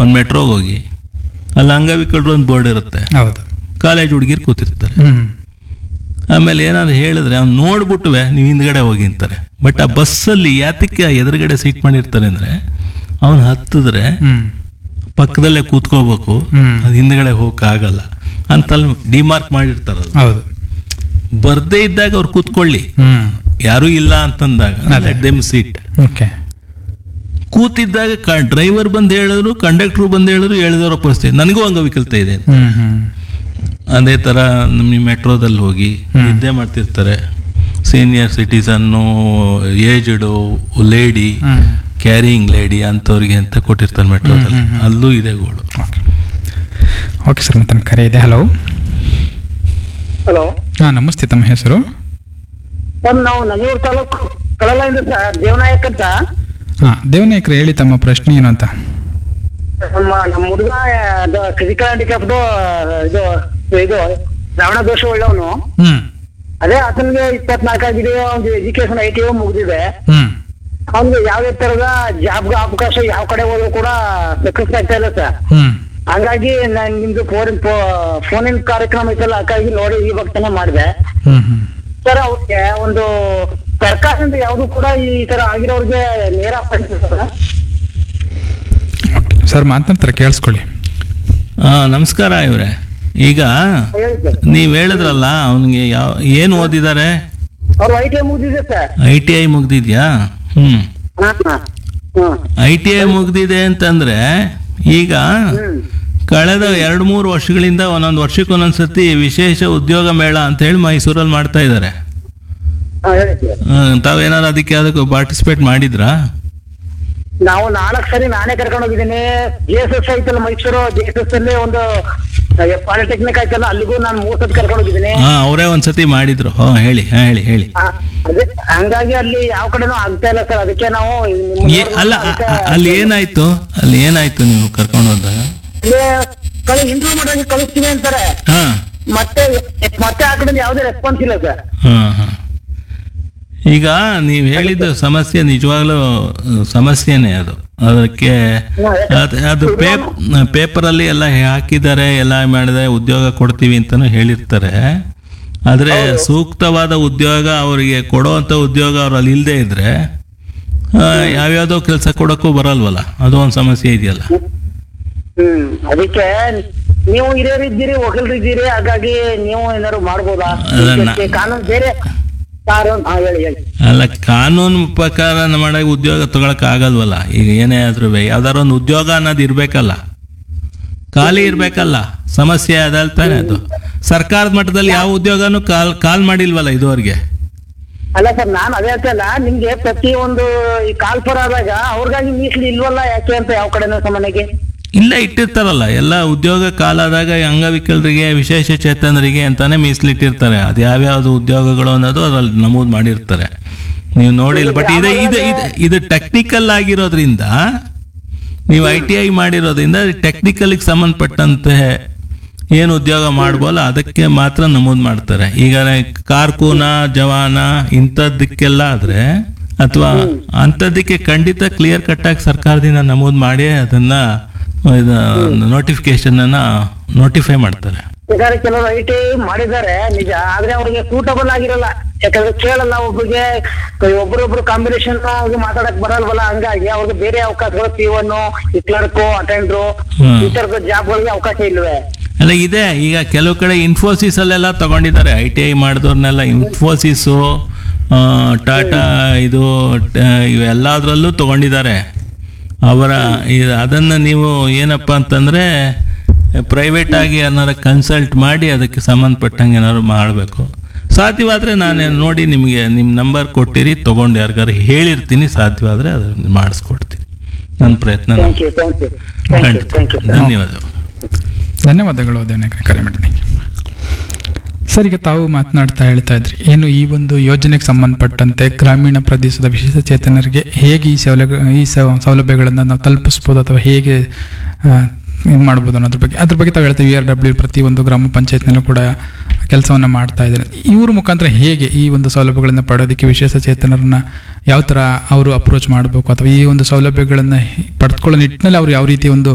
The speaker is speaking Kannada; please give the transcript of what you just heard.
ಒಂದು ಮೆಟ್ರೋಗೆ ಹೋಗಿ ಅಲ್ಲಿ ಅಂಗವಿಕಲರು ಒಂದು ಬೋರ್ಡ್ ಇರುತ್ತೆ ಹೌದು ಕಾಲೇಜ್ ಹುಡುಗಿರು ಕೂತಿರ್ತಾರೆ ಹ್ಮ್ ಆಮೇಲೆ ಏನಾದ್ರು ಹೇಳಿದ್ರೆ ಅವ್ನು ನೋಡ್ಬಿಟ್ಟುವೆ ನೀವು ಹಿಂದ್ಗಡೆ ಹೋಗಿ ಅಂತಾರೆ ಬಟ್ ಆ ಬಸ್ಸಲ್ಲಿ ಯಾತಕ್ಕೆ ಆ ಎದುರುಗಡೆ ಸೀಟ್ ಮಾಡಿರ್ತಾರೆ ಅಂದ್ರೆ ಅವನು ಹತ್ತಿದ್ರೆ ಹ್ಮ್ ಪಕ್ಕದಲ್ಲೇ ಕೂತ್ಕೋಬೇಕು ಹ್ಮ್. ಅದು ಹಿಂದ್ಗಡೆ ಹೋಗಕ್ಕಾಗಲ್ಲ ಅಂತಲ್ಲಿ ಡಿಮಾರ್ಕ್ ಮಾಡಿರ್ತಾರೆ ಅದು. ಹೌದು ಬರ್ದೇ ಇದ್ದಾಗ ಅವ್ರು ಕೂತ್ಕೊಳ್ಳಿ ಹ್ಮ್ ಯಾರೂ ಇಲ್ಲ ಅಂತಂದಾಗ ಲೆಟ್ ದೆಮ್ ಸೀಟ್ ಓಕೆ ಕೂತಿದ್ದಾಗ ಡ್ರೈವರ್ ಬಂದು ಹೇಳಿದ್ರು ಕಂಡಕ್ಟರ್ ಬಂದು ಹೇಳಿದ್ರು ಹೇಳಿದವರ ಪರಿಸ್ಥಿತಿ ನನಗೂ ಅಂಗವಿಕಲತೆ ಇದೆ ಹ್ಮ್ ಹ್ಮ್ ಅದೇ ಥರ ನಿಮ್ಮ ಮೆಟ್ರೋದಲ್ಲಿ ಹೋಗಿ ನಿದ್ದೆ ಮಾಡ್ತಿರ್ತಾರೆ senior citizen aged lady hmm carrying lady ಅಂಥವ್ರಿಗೆ ಅಂತ ಕೊಟ್ಟಿರ್ತಾರೆ ಮೆಟ್ರೋದಲ್ಲಿ ಅಲ್ಲೂ ಇದೆ ಗೋಳು ಓಕೆ ಓಕೆ ಸರ್ ಮತ್ತೆ ನನ್ನ ಕರೆ ಇದೆ ಹಲೋ ಹಲೋ ಹಾಂ ನಮಸ್ತೆ ತಮ್ಮ ಹೆಸರು ಸರ್ ನಾವು ನಂಜೂರು ತಾಲೂಕು ಕಳಲಿಂದ ಸರ್ ದೇವನಾಯಕ್ ಅಂತ ಹಾಂ ದೇವನಾಯಕರು ಹೇಳಿ ತಮ್ಮ ಪ್ರಶ್ನೆ ಏನು ಅಂತ ನಮ್ಮ ನಮ್ಮ ಹುಡುಗ ಅದು ಫಿಸಿಕಲ್ ಹ್ಯಾಂಡಿಕ್ಯಾಪ್ದು ಇದು ಇದು ಶ್ರವಣ ದೋಷ ಉಳ್ಳವನು ಹ್ಮ್ ಅದೇ ಆತನಿಗೆ ಇಪ್ಪತ್ನಾಲ್ಕು ಆಗಿದೆ ಒಂದು ಎಜುಕೇಶನ್ ಐ ಟಿ ಮುಗಿದಿದೆ ಹ್ಮ್ ಅವ್ನಿಗೆ ಯಾವುದೇ ತರದ ಜಾಬ್ ಅವಕಾಶ ಯಾವ ಕಡೆ ಹೋದ್ರು ಕೂಡ ಸಕ್ಸಸ್ ಆಗ್ತಾ ಇಲ್ಲ ಸರ್ ಹ್ಮ್ ಹಂಗಾಗಿ ನಾನು ನಿಮ್ದು ಫೋನ್ ಫೋನಿನ ಕಾರ್ಯಕ್ರಮ ಐತಲ್ಲ ಹಾಗಾಗಿ ನೋಡಿ ಈ ಭಕ್ತನ ಮಾಡಿದೆ ಹ್ಮ್ ಹ್ಮ್ ಸರ್ ಅವ್ರಿಗೆ ಒಂದು ಸರ್ಕಾರದಿಂದ ಯಾವುದು ಕೂಡ ಈ ತರ ಆಗಿರೋರಿಗೆ ನೇರ ಪಡಿಸಿದೆ ಸರ್ ಸರ್ ಮಾತನಾಡ್ತಾರೆ ಕೇಳಿಸ್ಕೊಳ್ಳಿ ಹಾಂ ನಮಸ್ಕಾರ ಇವ್ರೆ ಈಗ ಹೇಳಿ ಸರ್ ನೀವು ಹೇಳಿದ್ರಲ್ಲ ಅವನಿಗೆ ಯಾವ ಏನು ಓದಿದ್ದಾರೆ ಅವ್ರು ಐ ಟಿ ಐ ಮುಗಿದಿದೆ ಸರ್ ಐ ಟಿ ಐ ಮುಗ್ದಿದ್ಯಾ ಹ್ಞೂ ಹಾ ಹಾ ಹ್ಮ್ ಐ ಟಿ ಐ ಮುಗ್ದಿದೆ ಅಂತಂದ್ರೆ ಈಗ ಹ್ಮ್ ಕಳೆದ ಎರಡು ಮೂರು ವರ್ಷಗಳಿಂದ ಒಂದೊಂದು ವರ್ಷಕ್ಕೆ ಒಂದೊಂದು ಸತಿ ವಿಶೇಷ ಉದ್ಯೋಗ ಮೇಳ ಅಂತ ಹೇಳಿ ಮೈಸೂರಲ್ಲಿ ಮಾಡ್ತಾ ಇದ್ದಾರೆ ಹಾ, ಹೇಳಿ ಸರ್ ತಾವೇನಾದ್ರು ಅದಕ್ಕೆ ಅದಕ್ಕೆ ಪಾರ್ಟಿಸಿಪೇಟ್ ಮಾಡಿದ್ರಾ ನಾವು ನಾಲ್ಕು ಸರಿ ನಾನೇ ಕರ್ಕೊಂಡು ಹೋಗಿದ್ದೀನಿ ಜೆ ಎಸ್ ಎಸ್ ಐತಲ್ಲ ಮೈಸೂರು ಜೆ ಎಸ್ ಎಸ್ ಅಲ್ಲಿ ಒಂದು ಪಾಲಿಟೆಕ್ನಿಕ್ ಆಯ್ತಲ್ಲ ಅಲ್ಲಿಗೂ ನಾನು ಮೂರ್ ಸತಿ ಕರ್ಕೊಂಡು ಹೋಗಿದ್ದೀನಿ ಹಾ ಅವರೇ ಒಂದ್ಸತಿ ಮಾಡಿದ್ರು ಹಾ ಹೇಳಿ ಹಾ ಹೇಳಿ ಹೇಳಿ ಹಾ, ಅದೇ ಹಂಗಾಗಿ ಅಲ್ಲಿ ಯಾವ ಕಡೆನೂ ಆಗ್ತಾ ಇಲ್ಲ ಸರ್ ಅದಕ್ಕೆ ನಾವು ನಿಮ್ಮ ಏ- ಅಲ್ಲ ಅ- ಅ- ಅಲ್ಲಿ ಏನಾಯ್ತು ಅಲ್ಲಿ ಏನಾಯ್ತು ನೀವು ಕರ್ಕೊಂಡು ಹೋದಾಗ ಕಳಿ ಇಂಟರ್ವ್ಯೂ ಮಾಡೋಕೆ ಕಳಿಸ್ತೀವಿ ಅಂತಾರೆ ಹಾ ಮತ್ತೆ ಮತ್ತೆ ಆ ಕಡೆ ಯಾವುದೇ ರೆಸ್ಪಾನ್ಸ್ ಇಲ್ಲ ಸರ್ ಹಾ ಹಾ ಈಗ ನೀವು ಹೇಳಿದ್ದು ಸಮಸ್ಯೆ ನಿಜವಾಗ್ಲೂ ಅಹ್, ಸಮಸ್ಯೆನೇ ಅದು ಅದಕ್ಕೆ ಅದ್- ಅದು ಪೇಪ್ ಪೇಪರಲ್ಲಿ ಎಲ್ಲ ಹಾಕಿದ್ದಾರೆ ಎಲ್ಲ ಮಾಡಿದೆ ಉದ್ಯೋಗ ಕೊಡ್ತೀವಿ ಅಂತಾನು ಹೇಳಿರ್ತಾರೆ ಆದರೆ ಸೂಕ್ತವಾದ ಉದ್ಯೋಗ ಅವರಿಗೆ ಕೊಡೋವಂಥ ಉದ್ಯೋಗ ಅವ್ರಲ್ಲಿ ಇಲ್ಲದೆ ಇದ್ರೆ ಆ, ಯಾವ್ಯಾವುದೋ ಕೆಲಸ ಕೊಡೋಕ್ಕೂ ಬರಲ್ವಲ್ಲ ಅದು ಒಂದು ಸಮಸ್ಯೆ ಇದೆಯಲ್ಲ ಹ್ಮ್ ಅದಕ್ಕೆ ನೀವು ಹಿರಿಯರಿದ್ದೀರಿ ವಕೀಲರಿದ್ದೀರಿ ಹಾಗಾಗಿ ನೀವು ಏನಾದ್ರು ಮಾಡ್ಬೋದಾ ಅಲ್ಲ, ನಾ- ಇದಕ್ಕೆ ಕಾನೂನು ಬೇರೆ ಕಾನೂನು ಹಾ ಹೇಳಿ ಹೇಳಿ ಅಲ್ಲ ಕಾನೂನು ಪ್ರಕಾರ ಮಾಡೋ ಉದ್ಯೋಗ ತಗೊಳಕ್ ಆಗಲ್ವಲ್ಲ ಈಗ ಏನೇ ಆದ್ರೂ ಯಾವ್ದಾರ ಒಂದು ಉದ್ಯೋಗ ಅನ್ನೋದು ಇರ್ಬೇಕಲ್ಲ ಖಾಲಿ ಇರ್ಬೇಕಲ್ಲ ಸಮಸ್ಯೆ ಅದಲ್ ತಾನೇ ಅದು ಸರ್ಕಾರದ ಮಟ್ಟದಲ್ಲಿ ಯಾವ ಉದ್ಯೋಗನೂ ಕಾಲ್ ಕಾಲ್ ಮಾಡಿಲ್ವಲ್ಲ ಇದುವರೆಗೆ ಅಲ್ಲ ಸರ್ ನಾನು ಅದೇ ಹೇಳ್ತಲ್ಲ ನಿಮ್ಗೆ ಪ್ರತಿ ಒಂದು ಈ ಕಾಲ್ಪುರ ಆದಾಗ ಅವ್ರಿಗಾಗಿ ಮೀಸಲು ಇಲ್ವಲ್ಲ ಯಾಕೆ ಅಂತ ಯಾವ ಕಡೆನೂ ಸಾಮಾನ್ಯಗೆ ಇಲ್ಲ ಇಟ್ಟಿರ್ತಾರಲ್ಲ ಎಲ್ಲ ಉದ್ಯೋಗ ಕಾಲಾದಾಗ ಈ ಅಂಗವಿಕಲರಿಗೆ ವಿಶೇಷ ಚೇತನರಿಗೆ ಅಂತಾನೆ ಮೀಸಲಿಟ್ಟಿರ್ತಾರೆ ಅದು ಯಾವ್ಯಾವ್ದು ಉದ್ಯೋಗಗಳು ಅನ್ನೋದು ಅದ್ರಲ್ಲಿ ನಮೂದು ಮಾಡಿರ್ತಾರೆ ನೀವು ನೋಡಿಲ್ಲ ಬಟ್ ಇದು ಇದು ಇದು- ಇದು ಟೆಕ್ನಿಕಲ್ ಆಗಿರೋದ್ರಿಂದ ನೀವು ಐ ಟಿ ಐ ಮಾಡಿರೋದ್ರಿಂದ ಟೆಕ್ನಿಕಲ್ಗೆ ಸಂಬಂಧಪಟ್ಟಂತೆ ಏನು ಉದ್ಯೋಗ ಮಾಡ್ಬೋಲ್ಲ ಅದಕ್ಕೆ ಮಾತ್ರ ನಮೂದು ಮಾಡ್ತಾರೆ ಈಗ ಕಾರ್ಕೂನ ಜವಾನ ಇಂಥದ್ದಕ್ಕೆಲ್ಲ ಆದ್ರೆ ಅಥವಾ ಅಂಥದ್ದಕ್ಕೆ ಖಂಡಿತ ಕ್ಲಿಯರ್ ಕಟ್ ಆಗಿ ಸರ್ಕಾರದಿಂದ ನಮೂದು ಮಾಡಿ ಅದನ್ನ ನೋಟಿಫಿಕೇಶನ್ ಅನ್ನ ನೋಟಿಫೈ ಮಾಡ್ತಾರೆ ಯಾಕಂದ್ರೆ ಕೆಲವರು ಐ ಟಿ ಮಾಡಿದ್ದಾರೆ ನಿಜ ಆದ್ರೆ ಅವ್ರಿಗೆ ಸೂಟಬಲ್ ಆಗಿರಲ್ಲ ಯಾಕಂದ್ರೆ ಕೇಳಲ್ಲ ಒಬ್ಬರಿಗೆ ಒಬ್ರೊಬ್ರು ಕಾಂಬಿನೇಷನ್ ಮಾತಾಡಕ್ ಬರಲ್ವಲ್ಲ ಹಂಗಾಗಿ ಅವ್ರಿಗೆ ಬೇರೆ ಅವಕಾಶಗಳು ಪಿ ಒನ್ ಈ ಕ್ಲರ್ಕು ಅಟೆಂಡ್ರು ಹ್ಮ್. ಈ ತರದ ಜಾಬ್ಗಳಿಗೆ ಅವಕಾಶ ಇಲ್ವೇ ಅಲ್ಲ ಇದೆ ಈಗ ಕೆಲವು ಕಡೆ ಇನ್ಫೋಸಿಸ್ ಅಲ್ಲೆಲ್ಲ ತಗೊಂಡಿದ್ದಾರೆ ಐ ಟಿ ಐ ಮಾಡಿದವ್ರನ್ನೆಲ್ಲ ಇನ್ಫೋಸಿಸು ಟಾಟಾ ಇದು ಟ- ಇವೆಲ್ಲದರಲ್ಲೂ ತಗೊಂಡಿದ್ದಾರೆ ಅವರ ಇ- ಅದನ್ನ ನೀವು ಏನಪ್ಪ ಅಂತಂದ್ರೆ ಪ್ರೈವೇಟ್ ಆಗಿ ಏನಾರು ಕನ್ಸಲ್ಟ್ ಮಾಡಿ ಅದಕ್ಕೆ ಸಂಬಂಧಪಟ್ಟಂಗೆ ಏನಾದ್ರು ಮಾಡಬೇಕು ಸಾಧ್ಯವಾದ್ರೆ ನಾನು ನೋಡಿ ನಿಮಗೆ ನಿಮ್ಮ ನಂಬರ್ ಕೊಟ್ಟಿರಿ ತಗೊಂಡು ಯಾರಿಗಾರು ಹೇಳಿರ್ತೀನಿ ಸಾಧ್ಯವಾದ್ರೆ ಅದನ್ನ ಮಾಡಿಸ್ಕೊಡ್ತೀನಿ ನನ್ನ ಪ್ರಯತ್ನ ನಾನು thank you thank you thank you ಖಂಡಿತ ಥ್ಯಾಂಕ್ ಯು ಧನ್ಯವಾದಗಳು ಧನ್ಯವಾದಗಳು ದೇವನಾಯಕರ ಕರೆ ಮಾಡಿದ್ದಕ್ಕೆ ಸರ್ ಈಗ ತಾವು ಮಾತನಾಡ್ತಾ ಹೇಳ್ತಾ ಇದ್ರಿ ಏನು ಈ ಒಂದು ಯೋಜನೆಗೆ ಸಂಬಂಧಪಟ್ಟಂತೆ ಗ್ರಾಮೀಣ ಪ್ರದೇಶದ ವಿಶೇಷ ಚೇತನರಿಗೆ ಹೇಗೆ ಈ ಸೌಲಭ್ಯ ಈ ಸೌ- ಸೌಲಭ್ಯಗಳನ್ನು ನಾವು ತಲುಪಿಸ್ಬೋದು ಅಥವಾ ಹೇಗೆ ಇದು ಮಾಡ್ಬೋದು ಅನ್ನೋದ್ರ ಬಗ್ಗೆ ಅದ್ರ ಬಗ್ಗೆ ತಾವು ಹೇಳ್ತೀವಿ ಆರ್ ಡಬ್ಲ್ಯೂ ಪ್ರತಿಯೊಂದು ಗ್ರಾಮ ಪಂಚಾಯತ್ನಲ್ಲೂ ಕೂಡ ಕೆಲಸವನ್ನು ಮಾಡ್ತಾ ಇದ್ದಾರೆ ಇವ್ರ ಮುಖಾಂತರ ಹೇಗೆ ಈ ಒಂದು ಸೌಲಭ್ಯಗಳನ್ನು ಪಡೆಯೋದಕ್ಕೆ ವಿಶೇಷ ಚೇತನರನ್ನ ಯಾವ ಥರ ಅವರು ಅಪ್ರೋಚ್ ಮಾಡಬೇಕು ಅಥವಾ ಈ ಒಂದು ಸೌಲಭ್ಯಗಳನ್ನು ಪಡೆದುಕೊಳ್ಳೋ ನಿಟ್ಟಿನಲ್ಲಿ ಅವ್ರು ಯಾವ ರೀತಿ ಒಂದು